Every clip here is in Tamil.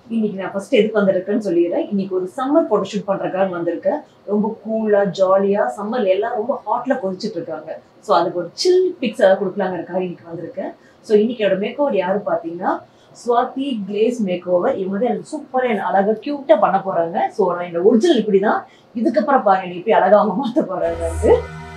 இன்னைக்கு நான் ஃபர்ஸ்ட் எதுக்கு வந்திருக்கேன்னு சொல்லிடுறேன் இன்னைக்கு ஒரு சம்மர் போட்டோ ஷூட் பண்றதுக்காக வந்திருக்கேன் ரொம்ப கூலா ஜாலியா சம்மர்ல எல்லாம் ரொம்ப ஹாட்ல கொதிச்சிட்டு இருக்காங்க ஸோ அதுக்கு ஒரு சில் பிக்ஸ் ஏதாவது கொடுக்கலாங்கிறக்காக இன்னைக்கு வந்திருக்கேன் ஸோ இன்னைக்கு என்னோட மேக் ஓவர் யாரு பார்த்தீங்கன்னா ஸ்வாதி கிளேஸ் மேக் ஓவர் இவங்க வந்து எனக்கு சூப்பராக என்ன அழகா க்யூட்டா பண்ண போறாங்க ஸோ நான் என்னோட ஒரிஜினல் இப்படி தான் இதுக்கப்புறம் பாருங்க என்னை இப்படி அழகா அவங்க மாற்ற போறாங்க வந்து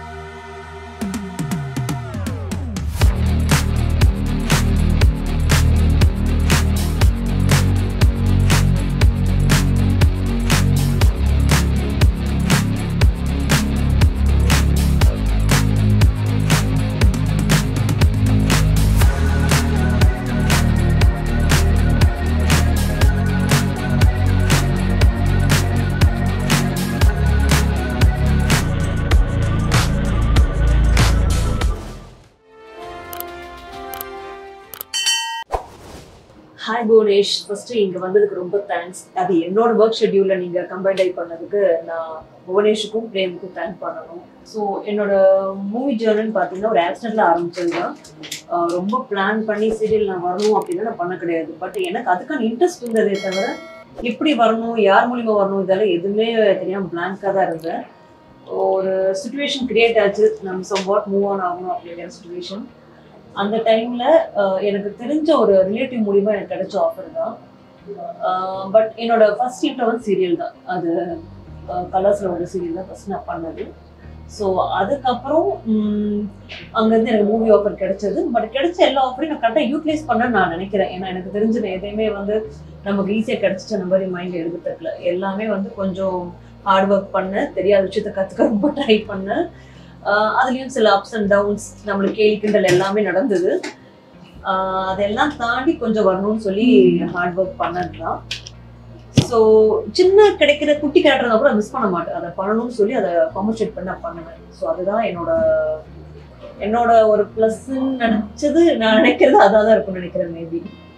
ஹாய் புவனேஷ் ஃபர்ஸ்ட் இங்க வந்ததுக்கு ரொம்ப தேங்க்ஸ் அது என்னோட ஒர்க் ஷெட்யூல்ல நீங்க கம்பைன் ஆகி பண்ணதுக்கு நான் புவனேஷுக்கும் பிரேமுக்கும் தேங்க் பண்ணணும் ஸோ என்னோட மூவி ஜேர்னல்னு பார்த்தீங்கன்னா ஒரு ஆக்சிடென்ட்ல ஆரம்பிச்சது தான் ஆஹ் ரொம்ப பிளான் பண்ணி சீரியல் நான் வரணும் அப்படின்னு நான் பண்ண கிடையாது பட் எனக்கு அதுக்கான இன்ட்ரெஸ்ட் இருந்ததே தவிர எப்படி வரணும் யார் மூலியமா வரணும் இதெல்லாம் எதுவுமே தெரியாம பிளாங்காக தான் இருந்தேன் ஒரு சுச்சுவேஷன் கிரியேட் ஆச்சு நம்ம சம் வாட் மூவ் ஆன் ஆகணும் அப்படிங்கிற சுச்சுவேஷன் அந்த டைம்ல எனக்கு தெரிஞ்ச ஒரு ரிலேட்டிவ் மூலியமா எனக்கு கிடைச்ச ஆஃபர் தான் பட் என்னோட ஃபர்ஸ்ட் இன்டர் வந்து சீரியல் தான் அது கலர்ஸ்ல ஒரு சீரியல் தான் ஃபர்ஸ்ட் நான் பண்ணது ஸோ அதுக்கப்புறம் ம், அங்கேருந்து எனக்கு மூவி ஆஃபர் கிடைச்சது பட் கிடைச்ச எல்லா ஆஃபரையும் நான் கரெக்டாக யூட்டிலைஸ் பண்ண நான் நினைக்கிறேன் ஏன்னா எனக்கு தெரிஞ்ச எதையுமே வந்து நமக்கு ஈஸியாக கிடைச்சிச்சு அந்த மாதிரி மைண்ட் எடுத்துக்கல எல்லாமே வந்து கொஞ்சம் ஹார்ட் ஒர்க் பண்ண தெரியாத விஷயத்த கற்றுக்க ரொம்ப ட்ரை பண்ணேன் ஆஹ் அதுலயும் சில அப்ஸ் அண்ட் டவுன்ஸ் நம்மளுக்கு கேலி கிண்டல் எல்லாமே நடந்தது ஆஹ் அதெல்லாம் தாண்டி கொஞ்சம் வரணும்னு சொல்லி ஹார்ட் ஒர்க் பண்ணதுதான் ஸோ சின்ன கிடைக்கிற குட்டி கேரக்டர் கூட மிஸ் பண்ண மாட்டேன் அதை பண்ணணும்னு சொல்லி அதை காம்பன்சேட் பண்ண பண்ணுவேன் ஸோ அதுதான் என்னோட என்னோட ஒரு ப்ளஸ்ன்னு நினைச்சது நான் நினைக்கிறது அதான் தான் இருக்கும்னு நினைக்கிறேன் மேபி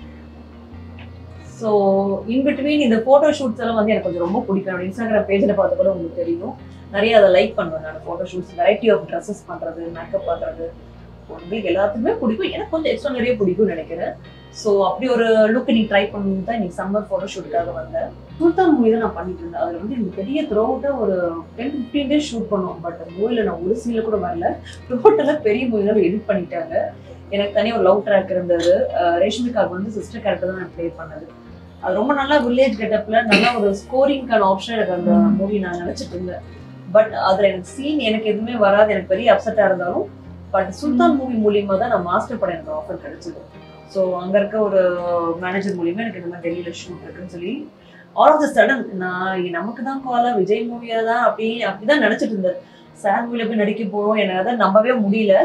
ஸோ இன்பிட்வீன் இந்த ஃபோட்டோ ஷூட்ஸ் எல்லாம் வந்து எனக்கு கொஞ்சம் ரொம்ப பிடிக்கும் என்னோட இன்ஸ்டாகிராம் பேஜில் பார்த்து கூட உங்களுக்கு தெரியும் நிறைய அதை லைக் பண்ணுவேன் நான் photo shoots variety of dresses பண்ணுறது மேக்கப் பண்ணுறது உங்களுக்கு எல்லாத்துக்குமே பிடிக்கும் எனக்கு கொஞ்சம் எக்ஸ்ட்ரா நிறைய பிடிக்கும்னு நினைக்கிறேன் ஸோ அப்படி ஒரு லுக் நீ ட்ரை பண்ணணும் தான் இன்னைக்கு சம்மர் ஃபோட்டோ ஷூட்டுக்காக வந்தேன் சுல்தான் மூவி தான் நான் பண்ணிட்டு இருந்தேன் அதில் வந்து எனக்கு பெரிய த்ரோ அவுட்டாக ஒரு டென் ஃபிஃப்டீன் டேஸ் ஷூட் பண்ணோம் பட் மூவியில் நான் ஒரு சீனில் கூட வரல டோட்டலாக பெரிய மூவியில் எடிட் பண்ணிட்டாங்க எனக்கு தனியாக ஒரு லவ் ட்ராக் இருந்தது அஹ் ரேஷ்மிகாவுக்கு வந்து சிஸ்டர் கேரக்டர் தான் நான் ப்ளே பண்ணது அது ரொம்ப நல்லா வில்லேஜ் கெட்டப்ல நல்ல ஒரு ஸ்கோரிங்கான ஆப்ஷன் எனக்கு அந்த மூவி நான் நினைச்சிட்டு இருந்தேன் பட் அதுல எனக்கு சீன் எனக்கு எதுவுமே வராது எனக்கு பெரிய அப்செட்டா இருந்தாலும் பட் சுல்தான் மூவி மூலியமா தான் நான் மாஸ்டர் படம் எனக்கு ஆஃபர் கிடைச்சது ஸோ அங்க இருக்க ஒரு மேனேஜர் மூலியமா எனக்கு இந்த மாதிரி டெல்லியில ஷூட் இருக்குன்னு சொல்லி ஆல் ஆஃப் த சடன் நான் இது நமக்கு தான் காலா விஜய் மூவியா தான் அப்படி அப்படிதான் நினைச்சிட்டு இருந்தேன் சார் மூவில போய் நடிக்க போறோம் எனக்கு அதை நம்பவே முடியல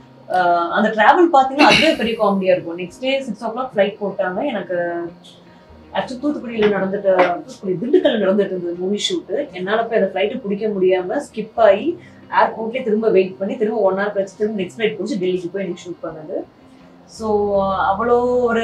ஆஹ் அந்த டிராவல் பார்த்தீங்கன்னா அதுவே பெரிய காமெடியா இருக்கும் next day six o'clock flight போட்டாங்க எனக்கு ஆக்சுவலி தூத்துக்குடியில் நடந்துட்டு தூத்துக்குடி திண்டுக்கல்ல நடந்துட்டு இருந்தது மூவி ஷூட்டு என்னால் போய் அந்த ஃப்ளைட்டை பிடிக்க முடியாம ஸ்கிப் ஆகி ஏர்போர்ட்லேயே திரும்ப வெயிட் பண்ணி திரும்ப ஒன் ஹவர் கழிச்சு திரும்ப நெக்ஸ்ட் ஃப்ளைட் பிடிச்சி டெல்லிக்கு போய் எனக்கு ஷூட் பண்ணது ஸோ அவ்வளோ ஒரு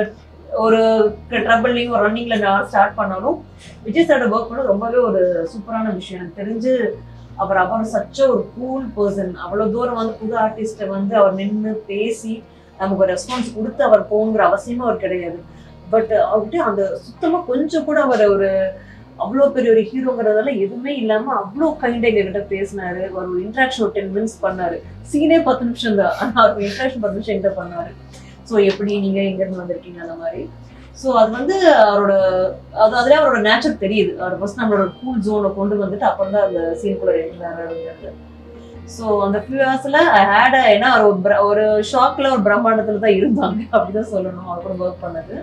ஒரு ட்ரபிள்லையும் ஒரு ரன்னிங்ல நான் ஸ்டார்ட் பண்ணாலும் விஜய் சாரோட ஒர்க் பண்ண ரொம்பவே ஒரு சூப்பரான விஷயம் எனக்கு தெரிஞ்சு அவர் அவர் சச்ச ஒரு கூல் பர்சன் அவ்வளோ தூரம் வந்து புது ஆர்டிஸ்ட்டை வந்து அவர் நின்று பேசி நமக்கு ஒரு ரெஸ்பான்ஸ் கொடுத்து அவர் போங்கிற அவசியமும் அவர் கிடையாது பட் அவர்கிட்ட அந்த சுத்தமா கொஞ்சம் கூட அவர் ஒரு அவ்வளோ பெரிய ஒரு ஹீரோங்கிறதெல்லாம் எதுவுமே இல்லாம அவ்வளோ கைண்டா எங்ககிட்ட பேசினாரு ஒரு இன்ட்ராக்ஷன் ஒரு டென் மினிட்ஸ் பண்ணாரு சீனே பத்து நிமிஷம் தான் ஆனா அவர் இன்ட்ராக்ஷன் பத்து நிமிஷம் என்கிட்ட பண்ணாரு ஸோ எப்படி நீங்க எங்க இருந்து வந்திருக்கீங்க அந்த மாதிரி ஸோ அது வந்து அவரோட அது அதுல அவரோட நேச்சர் தெரியுது அவர் ஃபர்ஸ்ட் நம்மளோட கூல் ஜோனை கொண்டு வந்துட்டு அப்புறம் தான் அந்த சீனுக்குள்ள எடுக்கிறாரு ஸோ அந்த ஃபியூ ஹவர்ஸ்ல ஐ ஹேட் ஏன்னா அவர் ஒரு பிர- ஒரு ஷாக்ல ஒரு பிரம்மாண்டத்துல தான் இருந்தாங்க அப்படிதான் சொல்லணும் அவர் கூட ஒர்க் பண்ணது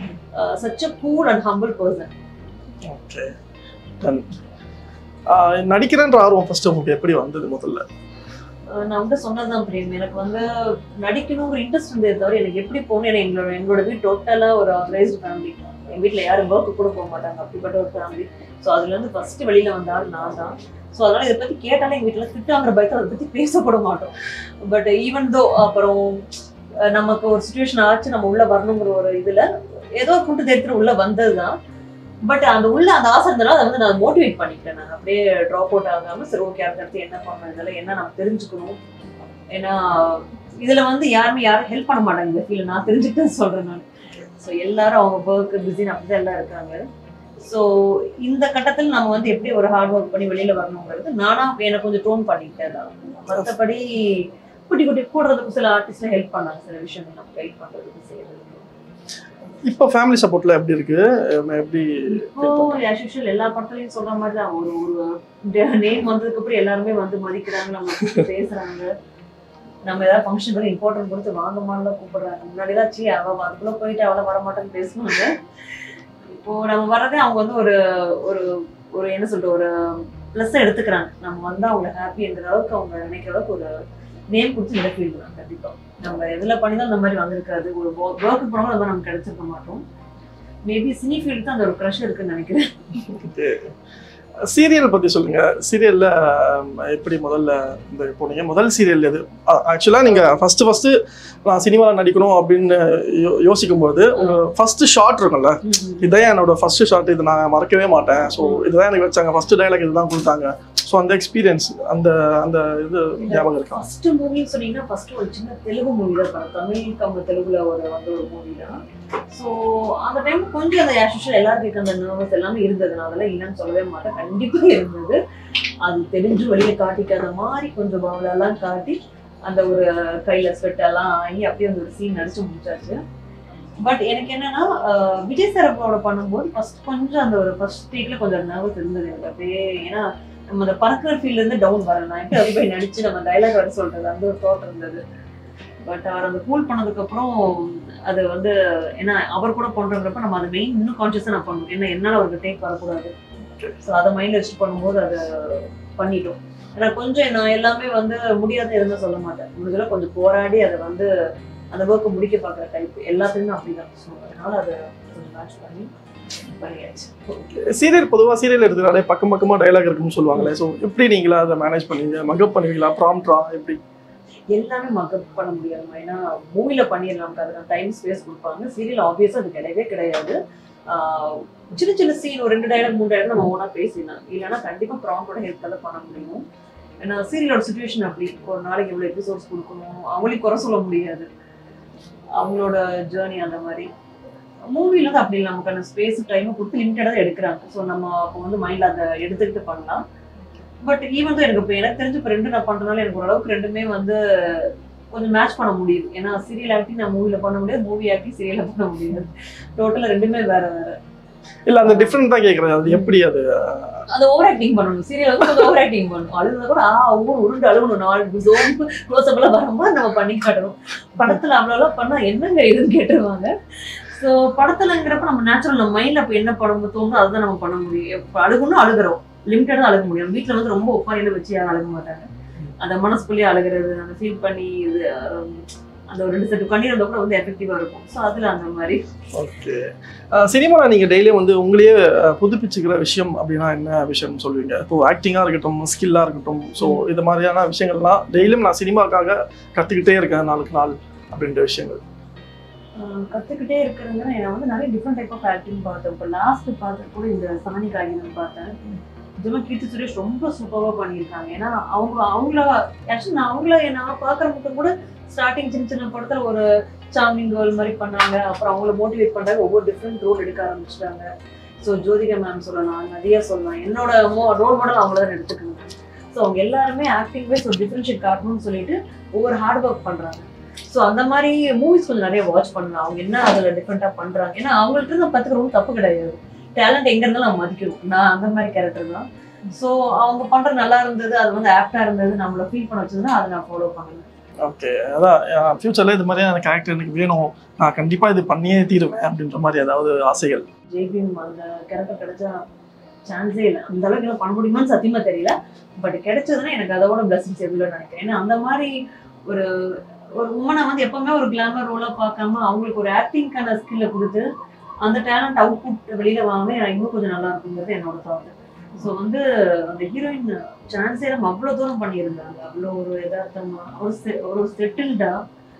such a cool and humble person okay done நடிக்கிறேன்ற ஆர்வம் ஃபர்ஸ்ட் உங்களுக்கு எப்படி வந்தது முதல்ல நான் வந்து சொன்னதுதான் பிரேம் எனக்கு வந்து நடிக்கணுங்கிற இன்ட்ரெஸ்ட் இருந்ததே தவிர எனக்கு எப்படி போகணும் ஏன்னா எங்களோட எங்களோட வீடு டோட்டலா ஒரு ஆர்கனைஸ்டு ஃபேமிலி எங்க வீட்ல யாரும் ஒர்க்கு கூட போக மாட்டாங்க அப்படிப்பட்ட ஒரு ஃபேமிலி ஸோ அதுல இருந்து ஃபர்ஸ்ட் வெளியில வந்த ஆள் நான் தான் ஸோ அதனால இதை பத்தி கேட்டாலே எங்க வீட்டுல திட்டாங்கிற பயத்தை அதை பத்தி பேசக்கூட மாட்டோம் பட் ஈவன் தோ அப்புறம் அஹ் நமக்கு ஒரு சுச்சுவேஷன் ஆச்சு நம்ம உள்ள வரணுங்கிற ஒரு இதுல ஏதோ கூட்டு தேர்த்து உள்ள வந்ததுதான் பட் அந்த உள்ள அந்த ஆசை இருந்தனால அதை வந்து நான் மோட்டிவேட் பண்ணிக்கிட்டேன் நான் அப்படியே ட்ராப் அவுட் ஆகாம சரி ஓகே அடுத்தடுத்து என்ன பண்ணணும் இதெல்லாம் என்ன நம்ம தெரிஞ்சுக்கணும் ஏன்னா இதுல வந்து யாருமே யாரும் ஹெல்ப் பண்ண மாட்டாங்க இந்த ஃபீல் நான் தெரிஞ்சுக்கிட்டு சொல்றேன் நான் ஸோ ஸோ எல்லாரும் அவங்க ஒர்க்கு பிஸின்னு அப்படிதான் எல்லாம் இருக்காங்க ஸோ இந்த கட்டத்தில் நம்ம வந்து எப்படி ஒரு ஹார்ட் ஒர்க் பண்ணி வெளியில வரணுங்கிறது நானா எனக்கு கொஞ்சம் டோன் பண்ணிக்கிட்டேன் தான் மற்றபடி குட்டி குட்டி கூடுறதுக்கு சில ஆர்டிஸ்ட்ல ஹெல்ப் பண்ணாங்க சில விஷயங்கள் நம்ம கைட் பண்றதுக்கு செய்யறதுக்கு இப்போ ஃபேமிலி சப்போர்ட்ல எப்படி இருக்கு அஹ் எப்படி இப்போ as usual எல்லா படத்துலயும் சொல்ற மாதிரி தான் ஒரு ஒரு நேம் வந்ததுக்கு அப்புறம் எல்லாருமே வந்து மதிக்கிறாங்க நம்ம கூப்பிட்டு பேசுறாங்க நம்ம ஏதாவது ஃபங்க்ஷன் கூட இம்பார்ட்டன்ட் கொடுத்து வாங்கமான்லாம் கூப்பிடுறாங்க முன்னாடி தான் சீ அவ அதுக்குள்ள போயிட்டு அவளை வரமாட்டேன்னு பேசுவாங்க இப்போ நம்ம வர்றதே அவங்க வந்து ஒரு ஒரு ஒரு என்ன சொல்றது ஒரு ப்ளஸ் எடுத்துக்கிறாங்க நம்ம வந்து அவங்களை ஹாப்பிங்கிற அளவுக்கு அவங்க நினைக்கிற அளவுக்கு ஒரு நேம் கொடுத்து இதை ஃபீல் பண்ணுறாங்க கண்டிப்பா நம்ம எதுல பண்ணி தான் அந்த மாதிரி வந்திருக்காது ஒரு ஒர்க்கு போனவங்க அந்த மாதிரி நமக்கு கிடைச்சிருக்க மாட்டோம் மேபி சினி ஃபீல்டு தான் அந்த ஒரு க்ரஷ் இருக்குன்னு நினைக்கிறேன் சீரியல் பத்தி சொல்லுங்க சீரியல்ல எப்படி முதல்ல இந்த போனீங்க முதல் சீரியல் எது ஆக்சுவலா நீங்க ஃபர்ஸ்ட் ஃபர்ஸ்ட் நான் சினிமாவில் நடிக்கணும் அப்படின்னு யோ- யோசிக்கும் போது உங்க ஃபர்ஸ்ட் ஷாட் இருக்கும்ல இதான் என்னோட ஃபர்ஸ்ட் ஷாட் இது நான் மறக்கவே மாட்டேன் ஸோ இதுதான் எனக்கு வச்சாங்க ஃபர்ஸ்ட் டைலாக் இதுதான் கொடுத்தாங்க ஸோ அந்த எக்ஸ்பீரியன்ஸ் அந்த அந்த இது ஞாபகம் இருக்கா ஃபர்ஸ்ட் மூவின்னு சொன்னீங்கன்னா ஃபர்ஸ்ட் ஒரு சின்ன தெலுங்கு மூவி தான் பார்த்தேன் தமிழ் அவங்க தெலுங்குல ஒரு வந்து ஒரு மூவி தான் ஸோ அந்த டைம் கொஞ்சம் அந்த ஆஷுஷல் எல்லாருக்கும் அந்த நர்வஸ் எல்லாமே இருந்தது நான் அதெல்லாம் இல்லைன்னு சொல்லவே மாட்டேன் கண்டிப்பா இருந்தது அது தெரிஞ்சு வெளியே காட்டிக்காத மாதிரி கொஞ்சம் பவுலெல்லாம் காட்டி அந்த ஒரு கையில ஸ்வெட் எல்லாம் ஆகி அப்படியே அந்த ஒரு சீன் நடிச்சு முடிச்சாச்சு பட் எனக்கு என்னன்னா அஹ், விஜய் சாரோட பண்ணும்போது ஃபர்ஸ்ட் கொஞ்சம் அந்த ஒரு ஃபர்ஸ்ட் டேக்ல கொஞ்சம் நர்வஸ் இருந்தது எனக்கு அப்படியே ஏன்னா நம்ம அந்த பறக்கிற ஃபீல்ட்ல இருந்து டவுன் வரணும் நான் எப்படி அது போய் நடிச்சு நம்ம டைலாக் வர சொல்றது அந்த ஒரு தாட் இருந்தது பட் அவர் அந்த கூல் பண்ணதுக்கு அப்புறம் அது வந்து ஏன்னா அவர் கூட பண்றதுன்றப்ப நம்ம அதை மெயின் இன்னும் கான்சியஸா நான் பண்ணணும் ஏன்னா என்னால அவருக்கு டேக் வரக்கூடாது ஸோ அதை மைண்ட்ல வச்சுட்டு பண்ணும்போது அதை பண்ணிட்டோம் ஏன்னா கொஞ்சம் நான் எல்லாமே வந்து முடியாத இருந்தா சொல்ல மாட்டேன் முடிஞ்சல கொஞ்சம் போராடி அதை வந்து அந்த ஒர்க்கை முடிக்க பார்க்குற டைப் எல்லாத்துலயுமே அப்படிதான் ஸோ அதனால அதை கொஞ்சம் மேட்ச் பண்ணி பண்ணியாச்சு சீரியல் பொதுவாக சீரியல் எடுத்துனாலே பக்கம் பக்கமா டைலாக் இருக்குன்னு சொல்லுவாங்களே ஸோ எப்படி நீங்களா அதை மேனேஜ் பண்ணுவீங்க மகப் பண்ணுவீங்களா ப்ராம்ட்ரா எப்படி எல்லாமே மக்கப் பண்ண முடியாது ஏன்னா மூவில பண்ணிடலாம் அதுக்கான டைம் ஸ்பேஸ் கொடுப்பாங்க சீரியல் ஆப்வியஸா அது கிடையவே கிடையாது ஆஹ் சின்ன சின்ன சீன் ஒரு ரெண்டு டைலாக் மூணு டைலாக் நம்ம ஓனா பேசிடலாம் இல்லைன்னா கண்டிப்பா ப்ராம்போட ஹெல்ப் தான் பண்ண முடியும் ஏன்னா சீரியலோட சுச்சுவேஷன் அப்படி ஒரு நாளைக்கு இவ்வளவு எபிசோட்ஸ் கொடுக்கணும் அவங்களையும் குறை சொல்ல முடியாது அவங்களோட ஜேர்னி அந்த மாதிரி மூவில வந்து அப்படி இல்லை நமக்கான ஸ்பேஸ் டைம் கொடுத்து லிமிட்டடாக எடுக்கிறாங்க ஸோ நம்ம அப்போ வந்து மைண்ட்ல அதை எடுத்துக்கிட்டு பண்ணலாம் பட் ஈவன் தான் எனக்கு இப்போ எனக்கு தெரிஞ்சு இப்போ ரெண்டு நான் பண்றதுனால எனக்கு ஓரளவுக்கு ரெண்டுமே வந்து கொஞ்சம் மேட்ச் பண்ண முடியுது ஏன்னா சீரியல் ஆக்டிங் நான் மூவில பண்ண முடியாது மூவி ஆக்டிங் சீரியல்ல பண்ண முடியாது டோட்டலா ரெண்டுமே வேற வேற இல்ல அந்த டிஃப்ரெண்ட் தான் கேட்கறது அது எப்படி அது அது ஓவர் ஆக்டிங் பண்ணணும் சீரியல் வந்து கொஞ்சம் ஓவர் ஆக்டிங் பண்ணணும் அழுதுனா கூட ஆ ஊர் உருண்டு அழுகணும் நாலு ஜோம்பு க்ளோஸ் எல்லாம் வரும்போது நம்ம பண்ணி காட்டணும் படத்துல அவ்வளோலாம் பண்ணா என்னங்க இதுன்னு கேட்டுருவாங்க ஸோ படத்துலங்கிறப்ப நம்ம நேச்சுரல் நம்ம மைண்ட்ல அப்போ என்ன பண்ண தோணுதோ அதுதான் நம்ம பண்ண முடியும் இப்போ அழுகணும் அழுகிறோம் லிமிட்டடாக அழுக முடியும் வீட்டில் வந்து ரொம்ப ஒப்பாரியில வச்சு யாரும் அழுக மாட்டாங்க அந்த மனசுக்குள்ளேயே அழுகிறது அந்த ஃபீல் பண்ணி இது ஹம், அந்த ஒரு ரெண்டு செட்டு கண்ணீர் வந்தா கூட வந்து எஃபெக்டிவா இருக்கும் ஸோ அதுல அந்த மாதிரி ஓகே சினிமாவில் நீங்கள் டெய்லியும் வந்து உங்களையே அஹ், புதுப்பிச்சுக்கிற விஷயம் அப்படின்னா என்ன விஷயம்னு சொல்லுவீங்க இப்போ ஆக்டிங்காக இருக்கட்டும் ஸ்கில்லாக இருக்கட்டும் ஸோ இது மாதிரியான விஷயங்கள்லாம் டெய்லியும் நான் சினிமாக்காக கற்றுக்கிட்டே இருக்கேன் நாளுக்கு நாள் அப்படின்ற விஷயங்கள் ஆஹ் கத்துக்கிட்டே இருக்கிறதுனா நான் வந்து நிறைய டிஃப்ரெண்ட் டைப் ஆஃப் ஆக்டிங் பார்த்தேன் இப்போ லாஸ்ட் பார்த்தது கூட இந்த சாணி காகிதம் பார்த்தேன் நிஜமா கீர்த்தி சுரேஷ் ரொம்ப சூப்பராக பண்ணியிருக்காங்க ஏன்னா அவங்க அவங்கள ஆக்சுவலி நான் அவங்கள நான் பார்க்குற மட்டும் கூட ஸ்டார்டிங் சின்ன சின்ன படத்துல ஒரு சாமிங் கேர்ள் மாதிரி பண்ணாங்க அப்புறம் அவங்கள மோட்டிவேட் பண்றாங்க ஒவ்வொரு டிஃப்ரெண்ட் ரோல் எடுக்க ஆரம்பிச்சிட்டாங்க ஸோ ஜோதிகா மேம் சொல்லலாம் நிறைய சொல்லலாம் என்னோட ரோல் மாடல் அவங்கள தான் எடுத்துக்கோங்க ஸோ அவங்க எல்லாருமே ஆக்டிங் வைஸ் ஒரு டிஃப்ரென்ஷியேட் காட்டணும்னு சொல்லிட்டு ஒவ்வொரு ஹார்ட் ஒர்க் பண்றாங்க ஸோ அந்த மாதிரி மூவிஸ் கொஞ்சம் நிறைய வாட்ச் பண்ணலாம் அவங்க என்ன அதில் டிஃப்ரெண்ட்டாக பண்ணுறாங்க ஏன்னா அவங்கள்ட்ட இருந்து கற்றுக்கிற ஒன்றும் தப்பு கிடையாது டேலண்ட் எங்க இருந்தாலும் நம்ம மதிக்கணும் நான் அந்த மாதிரி கேரக்டர் தான் ஸோ அவங்க பண்ற நல்லா இருந்தது அது வந்து ஆப்டா இருந்தது நம்மள ஃபீல் பண்ண வச்சதுன்னா அதை நான் ஃபாலோ பண்ணுவேன் ஓகே அதான் ஃப்யூச்சரில் இது மாதிரியான கேரக்டர் எனக்கு வேணும் நான் கண்டிப்பாக இது பண்ணியே தீருவேன் அப்படின்ற மாதிரி ஏதாவது ஆசைகள் ஜெய்பீம் அந்த கேரக்டர் கிடைச்சா சான்ஸே இல்லை அந்த அளவுக்கு எல்லாம் பண்ண முடியுமான்னு சத்தியமா தெரியல பட் கிடைச்சதுன்னா எனக்கு அதோட பிளஸிங்ஸ் எவ்வளோ நினைக்கிறேன் ஏன்னா அந்த மாதிரி ஒரு ஒரு உமனை வந்து எப்பவுமே ஒரு கிளாமர் ரோலா பார்க்காம அவங்களுக்கு ஒரு ஆக்டிங்கான ஸ்கில்ல கொடுத்து அந்த டேலண்ட் அவுட்புட் வெளியில வாங்க எனக்கு இன்னும் கொஞ்சம் நல்லா இருக்குங்கிறது என்னோட தாட் ஸோ வந்து அந்த ஹீரோயின் சான்ஸே நம்ம அவ்வளோ தூரம் பண்ணியிருந்தாங்க அவ்வளோ ஒரு யதார்த்தமா ஒரு se- ஒரு செட்டில்டா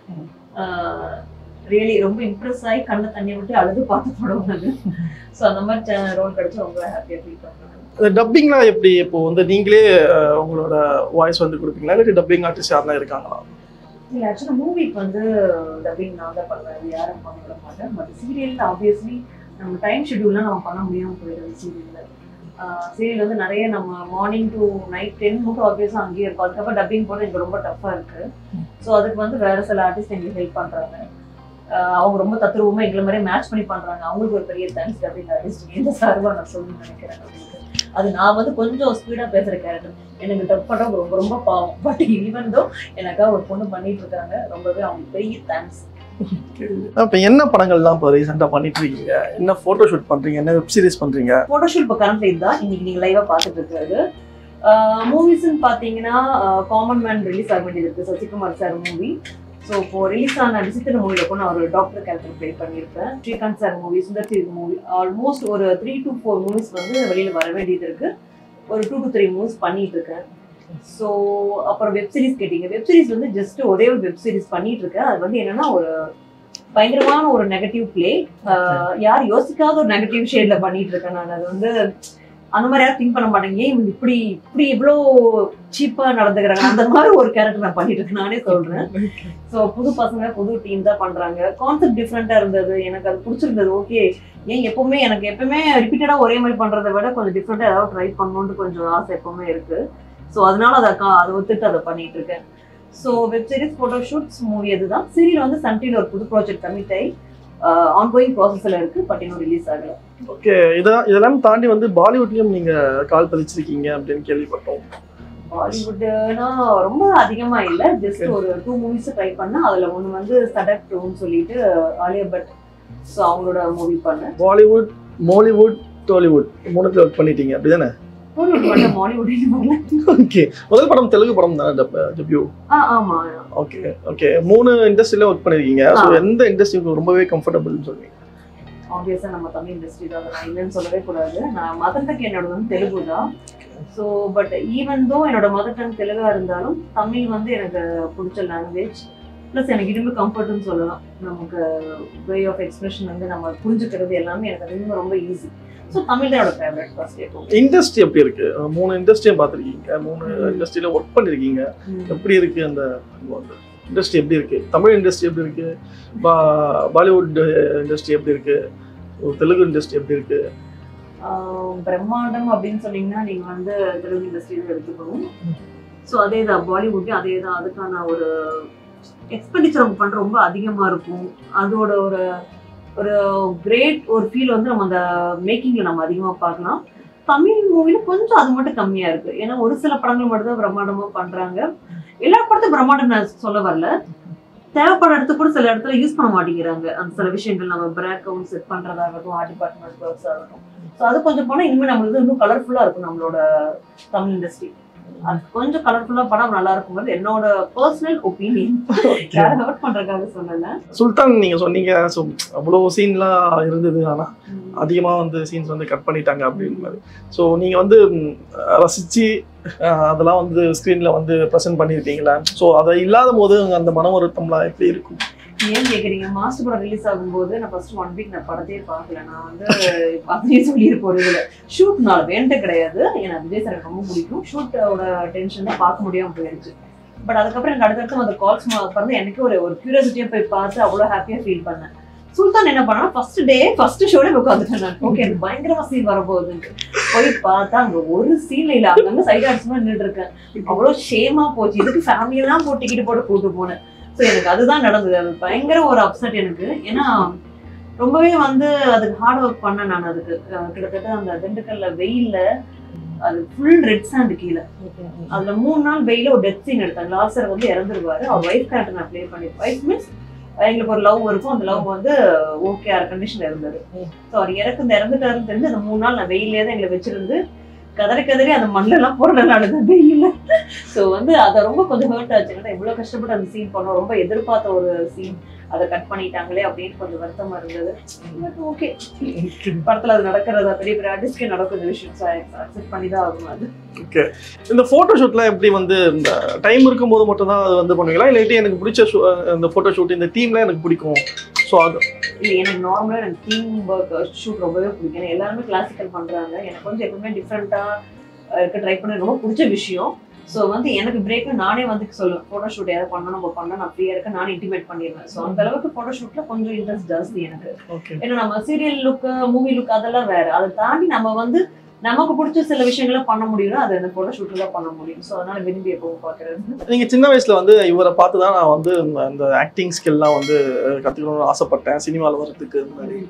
ரியலி ரொம்ப இம்ப்ரெஸ் ஆகி கண்ணை தண்ணியை விட்டு அழுது பார்த்து படம் ஸோ அந்த மாதிரி ரோல் கிடைச்சு ரொம்ப ஹாப்பியாக ஃபீல் பண்ணுறாங்க இந்த டப்பிங்லாம் எப்படி இப்போ வந்து நீங்களே அஹ், உங்களோட வாய்ஸ் வந்து கொடுப்பீங்களா இல்லாட்டி டப்பிங் ஆர்டிஸ்ட் யாருனா இருக்காங்களா இல்ல ஆக்சுவலா மூவிக்கு வந்து டப்பிங் நான் தான் பண்ணுவேன் யாரும் பண்ண விட மாட்டேன் பட் சீரியல்ல ஆப்வியஸ்லி நம்ம டைம் ஷெட்யூல்லாம் நம்ம பண்ண முடியாம போயிடுது சீரியல்ல சீரியல் வந்து நிறைய நம்ம மார்னிங் டு நைட் டென் மட்டும் ஆப்வியஸாக அங்கேயே இருக்கும் அதுக்கப்புறம் டப்பிங் போட எனக்கு ரொம்ப டஃப்பாக இருக்கு ஸோ அதுக்கு வந்து வேற சில ஆர்டிஸ்ட் எங்களுக்கு ஹெல்ப் பண்றாங்க ஆஹ் அவங்க ரொம்ப தத்துருவமா எங்களை மாதிரி மேட்ச் பண்ணி பண்றாங்க அவங்களுக்கு ஒரு பெரிய தேங்க்ஸ் டப்பிங் ஆர்டிஸ்ட் எந்த சார்பாக நான் சொல்லணும்னு நினைக்கிறேன் அப்படின்ட்டு அது நான் வந்து கொஞ்சம் ஸ்பீடா பேசுற கேரக்டர் எனக்கு டப் பண்றவங்க ரொம்ப ரொம்ப பாவம் பட் ஈவன் தோ எனக்காக ஒரு பொண்ணு பண்ணிட்டு இருக்காங்க ரொம்பவே அவங்களுக்கு பெரிய தேங்க்ஸ் இப்போ என்ன படங்கள்லாம் இப்போ ரீசெண்டாக பண்ணிட்டு இருக்கீங்க என்ன ஃபோட்டோ ஷூட் பண்றீங்க என்ன வெப் சீரிஸ் பண்றீங்க போட்டோஷூட் இப்போ கரண்ட் இதுதான் இன்னைக்கு நீங்க லைவா பார்த்துட்டு இருக்கிறது மூவிஸ்ன்னு பார்த்தீங்கன்னா காமன் மேன் ரிலீஸ் ஆக வேண்டியது இருக்கு சசிகுமார் சார் மூவி ஸோ இப்போ ரிலீஸ் ஆன விசித்திர மூவில கூட நான் ஒரு டாக்டர் கேரக்டர் ப்ளே பண்ணியிருப்பேன் Srikanth sir movie Sundar C movie almost ஒரு த்ரீ டு ஃபோர் மூவிஸ் வந்து வெளியில வர வேண்டியது இருக்கு ஒரு டூ டு த்ரீ மூவிஸ் பண்ணிட்டு இருக்கேன் ஸோ அப்புறம் வெப் சீரிஸ் கேட்டீங்க வெப் சீரிஸ் வந்து ஜஸ்ட் ஒரே ஒரு வெப் சீரிஸ் பண்ணிட்டு இருக்கேன் அது வந்து என்னன்னா ஒரு பயங்கரமான ஒரு நெகட்டிவ் பிளே யார் யோசிக்காத ஒரு நெகட்டிவ் ஷேட்ல பண்ணிட்டு இருக்கேன் நான் அது வந்து அந்த மாதிரி யாரும் திங்க் பண்ண மாட்டேங்க ஏன் இவங்க இப்படி இப்படி இவ்வளோ சீப்பா நடந்துக்கிறாங்க அந்த மாதிரி ஒரு கேரக்டர் நான் பண்ணிட்டு இருக்கேன் நானே சொல்றேன் ஸோ புது பசங்க புது டீம் தான் பண்றாங்க கான்செப்ட் டிஃப்ரெண்டா இருந்தது எனக்கு அது பிடிச்சிருந்தது ஓகே ஏன் எப்பவுமே எனக்கு எப்பவுமே ரிப்பீட்டடா ஒரே மாதிரி பண்றதை விட கொஞ்சம் டிஃப்ரெண்டா ஏதாவது ட்ரை பண்ணணும்னு கொஞ்சம் ஆசை எப்பவுமே இருக்கு ஸோ அதனால அதை கா- அதை ஒத்துட்டு அதை பண்ணிட்டு இருக்கேன் so web series photo shoots movie அதுதான் சீரியல் வந்து சன் டிவில ஒரு புது ப்ராஜெக்ட் கமிட் ஆகி ஆன்கோயிங் ப்ராசஸ்ல இருக்கு பட் இன்னும் ரிலீஸ் ஆகல ஓகே இதெல்லாம் இதெல்லாம் தாண்டி வந்து பாலிவுட்லயும் நீங்க கால் பதிச்சிருக்கீங்க அப்படின்னு கேள்விப்பட்டோம் பாலிவுட்னா ரொம்ப அதிகமா இல்ல ஜஸ்ட் ஒரு டூ மூவிஸ் ட்ரை பண்ணேன் அதுல ஒண்ணு வந்து சடக் டூன்னு சொல்லிட்டு ஆலியா பட் ஸோ அவங்களோட மூவி பண்ணேன் பாலிவுட் மோலிவுட் டோலிவுட் மூணுத்துல ஒர்க் பண்ணிட்டீங்க அப்படிதானே பாலிவுட் பண்ண மாலிவுட் பண்ணல ஓகே முதல் படம் தெலுங்கு படம் தானே டெபியூ ஆ ஆமா ஓகே ஓகே மூணு இண்டஸ்ட்ரியில ஒர்க் பண்ணிருக்கீங்க ஸோ ஆ. எந்த இண்டஸ்ட்ரிக்கு ரொம்பவே கம்ஃபர்டபுள்னு சொல்லுவீங்க ஆப்வியஸா நம்ம தமிழ் இண்டஸ்ட்ரி தான் அதை நான் இல்லைன்னு சொல்லவே கூடாது நான் மதர் டங் என்னோட வந்து தெலுங்கு தான் ஸோ பட் ஈவன் தோ என்னோட மதர் டங் தெலுங்கா இருந்தாலும் தமிழ் வந்து எனக்கு பிடிச்ச லாங்குவேஜ் ப்ளஸ் எனக்கு இன்னும் கம்ஃபர்ட்னு சொல்லலாம் நமக்கு வே ஆஃப் எக்ஸ்பிரஷன் வந்து நம்ம புரிஞ்சுக்கிறது எல்லாமே எனக்கு அது இன்னும் ரொம்ப ஈஸி ஸோ தமிழ் தான் என்னோட ஃபேவரட் ஃபர்ஸ்ட் எப்போ இண்டஸ்ட்ரி எப்படி இருக்கு மூணு இண்டஸ்ட்ரியும் பார்த்துருக்கீங்க மூணு இண்டஸ்ட்ரியில ஒர்க் பண்ணிருக்கீங்க எப்படி இருக்கு அந்த இண்டஸ்ட்ரி எப்படி இருக்கு தமிழ் இண்டஸ்ட்ரி எப்படி இருக்கு பா- பாலிவுட் இண்டஸ்ட்ரி எப்படி இருக்கு ஒரு தெலுங்கு இண்டஸ்ட்ரி எப்படி இருக்கு ஆஹ் பிரம்மாண்டம் அப்படின்னு சொன்னீங்கன்னா நீங்க வந்து தெலுங்கு இண்டஸ்ட்ரி தான் எடுத்துக்கணும் ஸோ அதே தான் பாலிவுட்லயும் அதே தான் அதுக்கான ஒரு எக்ஸ்பெண்டிச்சர் அவங்க பண்ற ரொம்ப அதிகமா இருக்கும் அதோட ஒரு ஒரு கிரேட் ஒரு ஃபீல் வந்து நம்ம அந்த மேக்கிங்ல நம்ம அதிகமா பார்க்கலாம் தமிழ் மூவில கொஞ்சம் அது மட்டும் கம்மியா இருக்கு ஏன்னா ஒரு சில படங்கள் மட்டும் தான் பிரம்மாண்டமா பண்றாங்க எல்லா படத்தையும் பிரம்மாண்டம் நான் சொல்ல வரல தேவைப்படுற இடத்து கூட சில இடத்துல யூஸ் பண்ண மாட்டேங்கிறாங்க அந்த சில விஷயங்கள் நம்ம பிரேக் அவுண்ட் செட் பண்றதாகட்டும் ஆர்ட் டிபார்ட்மெண்ட் ஒர்க்ஸ் ஆகட்டும் ஸோ அது கொஞ்சம் போனால் இனிமேல் நம்மளுக்கு இன்னும் கலர்ஃபுல்லாக இருக்கும் நம்மளோட தமிழ் இண்டஸ்ட்ரி அது கொஞ்சம் கலர்ஃபுல்லாக படம் நல்லா இருக்கும்போது என்னோட பர்சனல் ஒப்பீனியன் யாரும் ஹர்ட் பண்றதுக்காக சொல்லல சுல்தான் நீங்க சொன்னீங்க ஸோ அவ்வளோ சீன்லாம் இருந்தது ஆனா அதிகமா வந்து சீன்ஸ் வந்து கட் பண்ணிட்டாங்க அப்படின்னு மாதிரி ஸோ நீங்க வந்து ம், ரசிச்சு அஹ், அதெல்லாம் வந்து ஸ்க்ரீன்ல வந்து ப்ரெசென்ட் பண்ணியிருக்கீங்களா ஸோ அதை இல்லாத போது அந்த மன வருத்தம்லாம் எப்படி இருக்கும் ஏன் கேக்குறீங்க மாஸ்டர் படம் ரிலீஸ் ஆகும்போது நான் ஃபர்ஸ்ட் ஒன் வீக் நான் படத்தையே பார்க்கல நான் வந்து அதையே சொல்லியிருப்போம் ஒரு இதுல ஷூட்னால வேண்ட கிடையாது எனக்கு விஜய் சார் எனக்கு ரொம்ப பிடிக்கும் ஷூட்டோட டென்ஷன் தான் பார்க்க முடியாம போயிருச்சு பட் அதுக்கப்புறம் எனக்கு அடுத்தடுத்து அந்த கால்ஸ் பிறந்து எனக்கு ஒரு ஒரு கியூரியாசிட்டியா போய் பார்த்து அவ்வளோ ஹாப்பியா ஃபீல் பண்ணேன் சுல்தான் என்ன பண்ணா ஃபர்ஸ்ட் டே ஃபர்ஸ்ட் ஷோட உட்காந்துட்டேன் நான் ஓகே எனக்கு பயங்கரமா சீன் வரப்போகுதுன்ட்டு போய் பார்த்தா அங்க ஒரு சீன்ல இல்ல அங்கங்க சைட் ஆடிச்சுமா நின்றுட்டு இருக்கேன் அவ்வளோ ஷேமா போச்சு இதுக்கு ஃபேமிலியெல்லாம் போட்டு டிக்கெட் போட்டு கூட்டு போனேன் ஸோ எனக்கு அதுதான் நடந்தது அது பயங்கர ஒரு அப்செட் எனக்கு ஏன்னா ரொம்பவே வந்து அதுக்கு ஹார்ட் ஒர்க் பண்ணேன் நான் அதுக்கு அஹ் கிட்டத்தட்ட அந்த திண்டுக்கல்ல வெயில்ல அது ஃபுல் ரெட் சாண்ட் கீழே அதுல மூணு நாள் வெயில ஒரு டெத் சீன் எடுத்தாங்க லாசர் வந்து இறந்துருவாரு அவர் ஒய்ஃப் கேரக்டர் நான் ப்ளே பண்ணி ஒய்ஃப் மீன்ஸ் எங்களுக்கு ஒரு லவ் இருக்கும் அந்த லவ் வந்து ஓகே ஆர் கண்டிஷன்ல இருந்தது ஸோ அவர் இறக்கு இந்த இறந்துட்டாருன்னு தெரிஞ்சு அந்த மூணு நாள் நான் வெயிலே தான் எங்களை வச்சிருந்து கதறி கதறி அந்த மண்ணில் எல்லாம் போடுற நாளுதான் வெயில்ல ஸோ வந்து அதை ரொம்ப கொஞ்சம் ஹர்ட் ஆச்சு ஏன்னா இவ்வளோ கஷ்டப்பட்டு அந்த சீன் பண்ணோம் ரொம்ப எதிர்பார்த்த ஒரு சீன் அதை கட் பண்ணிட்டாங்களே அப்படின்னு கொஞ்சம் வருத்தமா இருந்தது பட் ஓகே படத்துல அது நடக்கிறதா பெரிய பெரிய ஆர்டிஸ்ட்கே நடக்கும் இந்த விஷயம் ஸோ அக்செப்ட் பண்ணி தான் ஆகணும் அது ஓகே இந்த ஃபோட்டோ ஷூட்லாம் எப்படி வந்து இந்த டைம் இருக்கும்போது மட்டும் தான் அது வந்து பண்ணுவீங்களா இல்லாட்டி எனக்கு பிடிச்ச ஷூ இந்த ஃபோட்டோ ஷூட் இந்த டீம்லாம் எனக்கு பிடிக்கும் ஸோ அது இல்லை எனக்கு நார்மலாக எனக்கு டீம் ஒர்க் ஷூட் ரொம்பவே பிடிக்கும் ஏன்னா எல்லாருமே கிளாசிக்கல் பண்ணுறாங்க எனக்கு வந்து எப்பவுமே டிஃப்ரெண்ட்டாக இருக்க ட்ரை பண்ண ரொம்ப பிடிச்ச விஷயம் ஸோ வந்து எனக்கு பிரேக் நானே வந்து சொல்லுவேன் ஃபோட்டோ ஷூட் ஏதாவது பண்ணணும் நம்ம பண்ணா நான் ஃப்ரீயா இருக்க நானே இன்டிமேட் பண்ணிடுவேன் ஸோ அந்த அளவுக்கு ஃபோட்டோ ஷூட்ல கொஞ்சம் இன்ட்ரெஸ்ட் ஜாஸ்தி எனக்கு ஓகே ஏன்னா நம்ம சீரியல் லுக் மூவி லுக் அதெல்லாம் வேற அதை தாண்டி நம்ம வந்து நமக்கு பிடிச்ச சில விஷயங்களை பண்ண முடியும்னா அது அந்த ஃபோட்டோ ஷூட்ல தான் பண்ண முடியும் ஸோ அதனால விரும்பி எப்பவும் பாக்குறது நீங்க சின்ன வயசுல வந்து இவரை பார்த்து தான் நான் வந்து இந்த- இந்த ஆக்டிங் ஸ்கில்லாம் வந்து கத்துக்கணும்னு ஆசைப்பட்டேன் சினிமாவில் வர்றதுக்கு இந்த மாதிரி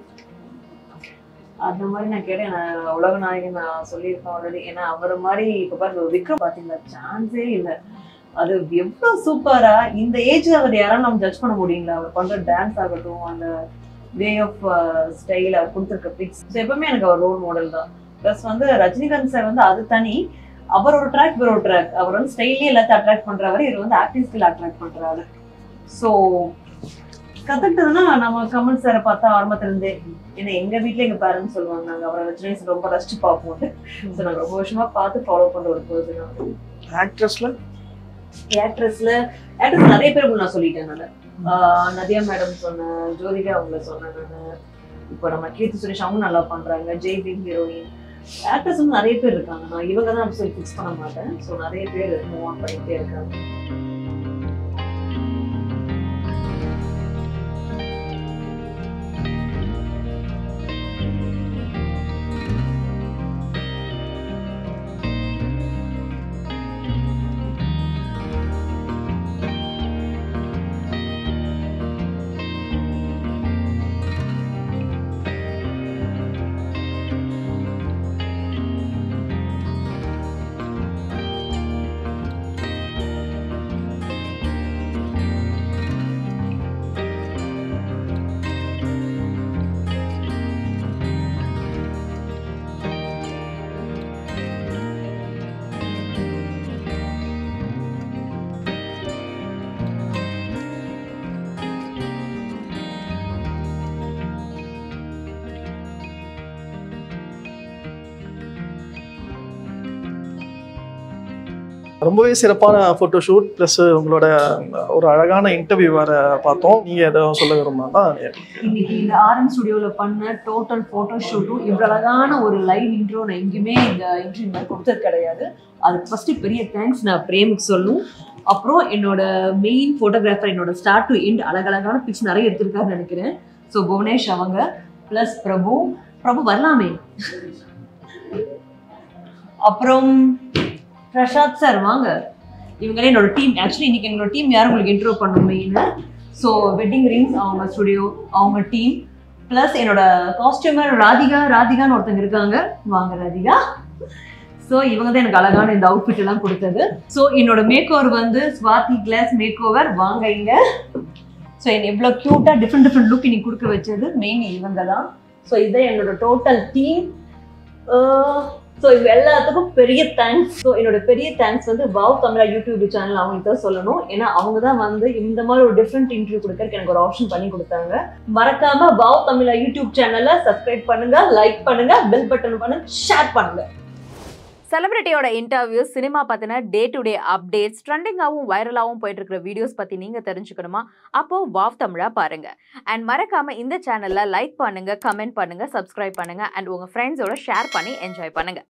அந்த மாதிரி நான் கேட்டேன் நான் உலக நாயகன் நான் சொல்லியிருக்கேன் ஆல்ரெடி ஏன்னா அவரை மாதிரி இப்ப பாருங்க விக்ரம் பாத்தீங்களா சான்ஸே இல்லை அது எவ்வளவு சூப்பரா இந்த ஏஜ் அவர் யாராலும் நம்ம ஜட்ஜ் பண்ண முடியுங்களா அவர் பண்ற டான்ஸ் ஆகட்டும் அந்த வே ஆஃப் ஸ்டைல் அவர் கொடுத்துருக்க பிக்ஸ் எப்பவுமே எனக்கு அவர் ரோல் மாடல் தான் ப்ளஸ் வந்து ரஜினிகாந்த் சார் வந்து அது தனி அவர் ஒரு ட்ராக் இவர் ஒரு ட்ராக் அவர் வந்து ஸ்டைலே எல்லாத்தையும் அட்ராக்ட் பண்றவர் இவர் வந்து ஆக்டிங் ஸ்கில் அட்ராக்ட் பண்றாரு ஸோ கத்துக்கிட்டதுன்னா நம்ம கமல் சாரை பார்த்தா ஆரம்பத்துல இருந்தே ஏன்னா எங்க வீட்ல எங்க பேரண்ட்ஸ் சொல்லுவாங்க நாங்க அவரை ரஜினி சார் ரொம்ப ரசிச்சு பார்ப்போம் ஸோ நாங்க ரொம்ப வருஷமா பார்த்து ஃபாலோ பண்ற ஒரு பர்சன் ஆக்ட்ரஸ்ல ஆக்ட்ரஸ்ல ஆக்ட்ரஸ் நிறைய பேர் நான் சொல்லிட்டேன் நான் ஆஹ் நதியா மேடம் சொன்னேன் ஜோதிகா அவங்கள சொன்னேன் நான் இப்போ நம்ம கீர்த்தி சுரேஷ் அவங்க நல்லா பண்றாங்க ஜெய் பிக் ஹீரோயின் ஆக்டர்ஸ் வந்து நிறைய பேர் இருக்காங்க நான் இவங்க தான் சொல்லி ஃபிக்ஸ் பண்ண மாட்டேன் ஸோ நிறைய பேர் மூவ் ஆன் பண்ணிட்டே இருக்காங்க ரொம்பவே சிறப்பான ஃபோட்டோ ஷூட் ப்ளஸ் உங்களோட ஒரு அழகான இன்டர்வியூ வேற பார்த்தோம் நீங்க ஏதோ சொல்ல விரும்பினா இன்னைக்கு இந்த ஆர்எம் ஸ்டுடியோல பண்ண டோட்டல் போட்டோ ஷூட்டும் இவ்வளவு அழகான ஒரு லைவ் இன்ட்ரோ நான் எங்கேயுமே இந்த இன்டர்வியூ மாதிரி கொடுத்தது கிடையாது அதுக்கு ஃபர்ஸ்ட் பெரிய தேங்க்ஸ் நான் பிரேமுக்கு சொல்லணும் அப்புறம் என்னோட மெயின் ஃபோட்டோகிராஃபர் என்னோட ஸ்டார்ட் டு எண்ட் அழகழகான பிக்ஸ் நிறைய எடுத்திருக்காருன்னு நினைக்கிறேன் ஸோ புவனேஷ் அவங்க ப்ளஸ் பிரபு பிரபு வரலாமே அப்புறம் பிரசாத் சார் வாங்க இவங்களே என்னோட டீம் ஆக்சுவலி இன்னைக்கு எங்களோட டீம் யாரும் உங்களுக்கு இன்ட்ரோ பண்ணும் மெயின் ஸோ வெட்டிங் ரிங்ஸ் அவங்க ஸ்டுடியோ அவங்க டீம் ப்ளஸ் என்னோட காஸ்டியூமர் ராதிகா ராதிகான்னு ஒருத்தங்க இருக்காங்க வாங்க ராதிகா ஸோ இவங்க தான் எனக்கு அழகான இந்த அவுட்ஃபிட் எல்லாம் கொடுத்தது ஸோ என்னோட மேக் ஓவர் வந்து ஸ்வாதி கிளாஸ் மேக் ஓவர் வாங்க இங்க ஸோ என்ன எவ்வளோ க்யூட்டாக டிஃப்ரெண்ட் டிஃப்ரெண்ட் லுக் இன்னைக்கு கொடுக்க வச்சது மெயின் இவங்க தான் ஸோ இதான் என்னோட டோட்டல் டீம் ஸோ இது எல்லாத்துக்கும் பெரிய தேங்க்ஸ் ஸோ என்னோட பெரிய தேங்க்ஸ் வந்து வாவ் தமிழா யூடியூப் சேனல் அவங்களுக்கு தான் சொல்லணும் ஏன்னா அவங்க தான் வந்து இந்த மாதிரி ஒரு டிஃப்ரெண்ட் இன்டர்வியூ கொடுக்கறதுக்கு எனக்கு ஒரு ஆப்ஷன் பண்ணி கொடுத்தாங்க மறக்காம வாவ் தமிழா யூடியூப் சேனலை சப்ஸ்கிரைப் பண்ணுங்க லைக் பண்ணுங்க பெல் பட்டன் பண்ணுங்க ஷேர் பண்ணுங்க செலிபிரிட்டியோட இன்டர்வியூஸ் சினிமா பற்றின டே டு டே அப்டேட்ஸ் ட்ரெண்டிங்காகவும் வைரலாகவும் போயிட்டு இருக்கிற வீடியோஸ் பற்றி நீங்கள் தெரிஞ்சுக்கணுமா அப்போ வாவ் தமிழா பாருங்க அண்ட் மறக்காம இந்த சேனலில் லைக் பண்ணுங்க கமெண்ட் பண்ணுங்க சப்ஸ்கிரைப் பண்ணுங்க அண்ட் உங்கள் ஃப்ரெண்ட்ஸோட ஷேர் பண்ணி என்ஜாய் பண்ணுங்க